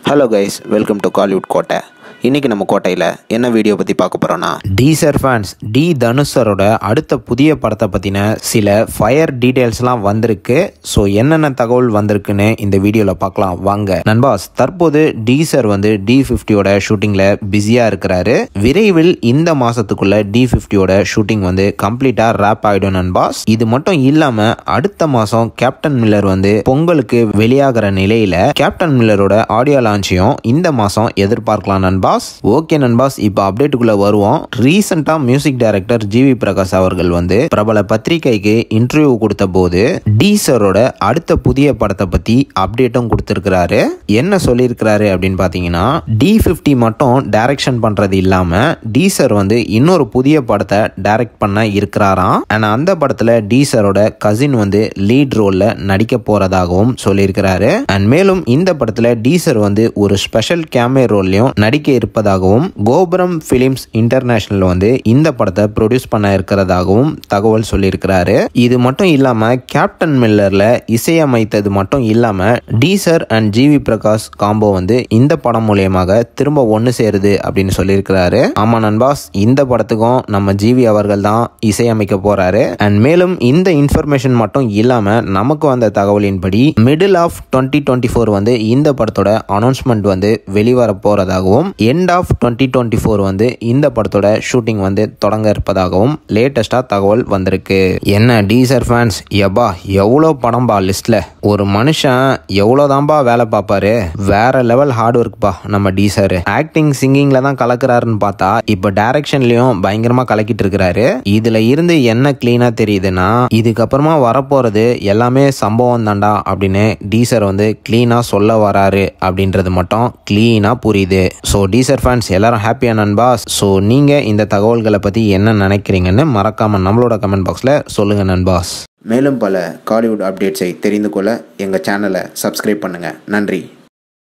hello guys welcome to Kollywood கோட்டை இன்னைக்கு நம்ம கோட்டையில் என்ன வீடியோ பற்றி பார்க்க போகிறோன்னா டீசர் ஃபேன்ஸ் டி தனுஷரோட அடுத்த புதிய படத்தை பற்றின சில ஃபயர் டீட்டெயில்ஸ்லாம் வந்திருக்கு ஸோ என்னென்ன தகவல் வந்திருக்குன்னு இந்த வீடியோவில் பார்க்கலாம் வாங்க நண்பாஸ் தற்போது டீசர் வந்து டி ஃபிஃப்டியோட ஷூட்டிங்கில் பிஸியாக இருக்கிறாரு விரைவில் இந்த மாதத்துக்குள்ள டி ஃபிஃப்டியோட ஷூட்டிங் வந்து கம்ப்ளீட்டாக ரேப் ஆகிடும் நண்பாஸ் இது மட்டும் இல்லாமல் அடுத்த மாதம் கேப்டன் மில்லர் வந்து பொங்கலுக்கு வெளியாகிற நிலையில் கேப்டன் மில்லரோட ஆடியோ லான்ச்சையும் இந்த மாதம் எதிர்பார்க்கலாம் நண்பாஸ் ஓகே நண்பாஸ் இப்போ அப்டேட்டுக்குள்ள வருவோம் ரீசெண்டாக மியூசிக் டைரக்டர் ஜிவி பிரகாஷ் அவர்கள் வந்து பிரபல பத்திரிகைக்கு இன்டர்வியூ கொடுத்த போது டீசரோட அடுத்த புதிய படத்தை பற்றி அப்டேட்டும் கொடுத்துருக்கிறாரு என்ன சொல்லியிருக்கிறாரு அப்படின்னு பார்த்தீங்கன்னா டி ஃபிஃப்டி மட்டும் டைரக்ஷன் பண்ணுறது இல்லாமல் டீசர் வந்து இன்னொரு புதிய படத்தை டைரக்ட் பண்ண இருக்கிறாராம் அண்ட் அந்த படத்தில் டீசரோட கசின் வந்து லீட் ரோலில் நடிக்க போகிறதாகவும் சொல்லியிருக்கிறாரு அண்ட் மேலும் இந்த படத்தில் டீசர் வந்து ஒரு ஸ்பெஷல் கேமே ரோல்லையும் நடிக்க இருப்பதாகவும் கோபுரம் ஃபிலிம்ஸ் இன்டர்நேஷனல் வந்து இந்த படத்தை ப்ரொடியூஸ் பண்ண இருக்கிறதாகவும் தகவல் சொல்லியிருக்கிறாரு இது மட்டும் இல்லாமல் கேப்டன் மில்லரில் இசையமைத்தது மட்டும் இல்லாமல் teaser and GV Prakash combo வந்து இந்த படம் மூலியமாக திரும்ப ஒன்று சேருது அப்படின்னு சொல்லியிருக்கிறாரு ஆமா நண்பாஸ் இந்த படத்துக்கும் நம்ம ஜிவி அவர்கள் தான் இசையமைக்க போறாரு அண்ட் மேலும் இந்த இன்ஃபர்மேஷன் மட்டும் இல்லாமல் நமக்கு வந்த தகவலின்படி middle of twenty twenty four வந்து இந்த படத்தோட அனௌன்ஸ்மெண்ட் வந்து வெளிவர போறதாகவும் end of twenty twenty four வந்து இந்த படத்தோட ஷூட்டிங் வந்து தொடங்க இருப்பதாகவும் லேட்டஸ்டாக தகவல் வந்திருக்கு என்ன டீசர் ஃபேன்ஸ் எபா எவ்வளோ படம்பா லிஸ்ட்டில் ஒரு மனுஷன் எவ்வளோதான்பா வேலை பார்ப்பாரு வேற லெவல் ஹார்ட் ஒர்க்பா நம்ம டீசர் ஆக்டிங் சிங்கிங்கில் தான் கலக்குறாருன்னு பார்த்தா இப்போ டைரக்ஷன்லையும் பயங்கரமாக கலக்கிட்டு இருக்கிறாரு இதில் இருந்து என்ன க்ளீனாக தெரியுதுன்னா இதுக்கப்புறமா வரப்போகிறது எல்லாமே சம்பவம் தாண்டா அப்படின்னு டீசர் வந்து க்ளீனாக சொல்ல வராரு அப்படின்றது மட்டும் க்ளீனாக புரியுது ஸோ டீசர் ஃபேன்ஸ் எல்லாரும் ஹாப்பியா நண்பா ஸோ நீங்கள் இந்த தகவல்களை பற்றி என்ன நினைக்கிறீங்கன்னு மறக்காமல் நம்மளோட கமெண்ட் பாக்ஸில் சொல்லுங்கள் நண்பாஸ் மேலும் பல காலிவுட் அப்டேட்ஸை தெரிந்து கொள்ள எங்கள் சேனலை சப்ஸ்கிரைப் பண்ணுங்கள் நன்றி